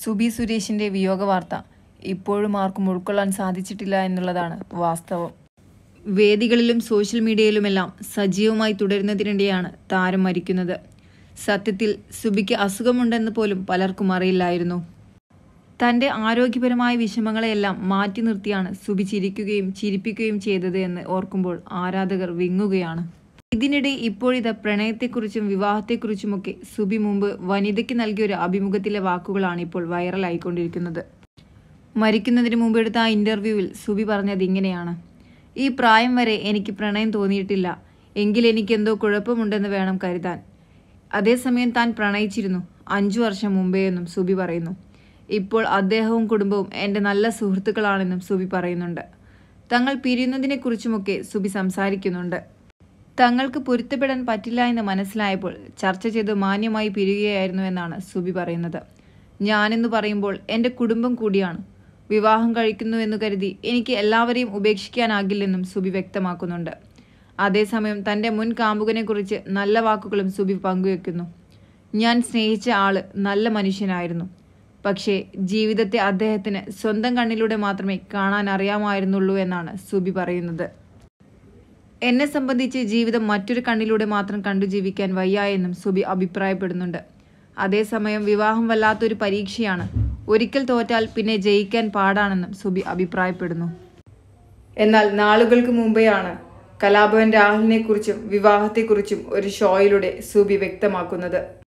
സുബി സുരേഷിന്റെ വിയോഗ വാർത്ത ഇപ്പോഴും ആർക്കും ഉൾക്കൊള്ളാൻ സാധിച്ചിട്ടില്ല എന്നുള്ളതാണ് വാസ്തവം വേദികളിലും സോഷ്യൽ മീഡിയയിലുമെല്ലാം സജീവമായി തുടരുന്നതിനിടെയാണ് താരം മരിക്കുന്നത് സത്യത്തിൽ സുബിക്ക് അസുഖമുണ്ടെന്ന് പോലും പലർക്കും അറിയില്ലായിരുന്നു തന്റെ ആരോഗ്യപരമായ വിഷമങ്ങളെയെല്ലാം മാറ്റി നിർത്തിയാണ് സുബി ചിരിക്കുകയും ചിരിപ്പിക്കുകയും ചെയ്തത് എന്ന് ഓർക്കുമ്പോൾ ആരാധകർ വിങ്ങുകയാണ് ഇതിനിടെ ഇപ്പോഴിത് പ്രണയത്തെക്കുറിച്ചും വിവാഹത്തെക്കുറിച്ചുമൊക്കെ സുബി മുമ്പ് വനിതയ്ക്ക് നൽകിയ ഒരു അഭിമുഖത്തിലെ വാക്കുകളാണ് ഇപ്പോൾ വൈറലായിക്കൊണ്ടിരിക്കുന്നത് മരിക്കുന്നതിന് മുമ്പ് എടുത്ത ആ ഇന്റർവ്യൂവിൽ സുബി പറഞ്ഞത് ഇങ്ങനെയാണ് ഈ പ്രായം വരെ എനിക്ക് പ്രണയം തോന്നിയിട്ടില്ല എങ്കിൽ എനിക്ക് എന്തോ കുഴപ്പമുണ്ടെന്ന് വേണം കരുതാൻ അതേസമയം താൻ പ്രണയിച്ചിരുന്നു അഞ്ചു വർഷം മുമ്പേ എന്നും സുബി പറയുന്നു ഇപ്പോൾ അദ്ദേഹവും കുടുംബവും എൻ്റെ നല്ല സുഹൃത്തുക്കളാണെന്നും സുബി പറയുന്നുണ്ട് തങ്ങൾ പിരിയുന്നതിനെക്കുറിച്ചുമൊക്കെ സുബി സംസാരിക്കുന്നുണ്ട് തങ്ങൾക്ക് പൊരുത്തപ്പെടാൻ പറ്റില്ല എന്ന് മനസ്സിലായപ്പോൾ ചർച്ച ചെയ്ത് മാന്യമായി പിരിയുകയായിരുന്നു എന്നാണ് സുബി പറയുന്നത് ഞാനെന്ന് പറയുമ്പോൾ എൻ്റെ കുടുംബം കൂടിയാണ് വിവാഹം കഴിക്കുന്നുവെന്ന് കരുതി എനിക്ക് എല്ലാവരെയും ഉപേക്ഷിക്കാനാകില്ലെന്നും സുബി വ്യക്തമാക്കുന്നുണ്ട് അതേസമയം തൻ്റെ മുൻ കാമുകനെക്കുറിച്ച് നല്ല വാക്കുകളും സുബി പങ്കുവെക്കുന്നു ഞാൻ സ്നേഹിച്ച ആള് നല്ല മനുഷ്യനായിരുന്നു പക്ഷേ ജീവിതത്തെ അദ്ദേഹത്തിന് സ്വന്തം കണ്ണിലൂടെ മാത്രമേ കാണാൻ അറിയാമായിരുന്നുള്ളൂ എന്നാണ് സുബി പറയുന്നത് എന്നെ സംബന്ധിച്ച് ജീവിതം മറ്റൊരു കണ്ണിലൂടെ മാത്രം കണ്ടു ജീവിക്കാൻ വയ്യ എന്നും സുബി അഭിപ്രായപ്പെടുന്നുണ്ട് അതേസമയം വിവാഹം വല്ലാത്തൊരു പരീക്ഷയാണ് ഒരിക്കൽ തോറ്റാൽ പിന്നെ ജയിക്കാൻ പാടാണെന്നും സുബി അഭിപ്രായപ്പെടുന്നു എന്നാൽ നാളുകൾക്ക് മുമ്പെയാണ് കലാഭവൻ രാഹുലിനെ കുറിച്ചും വിവാഹത്തെക്കുറിച്ചും ഒരു ഷോയിലൂടെ സുബി വ്യക്തമാക്കുന്നത്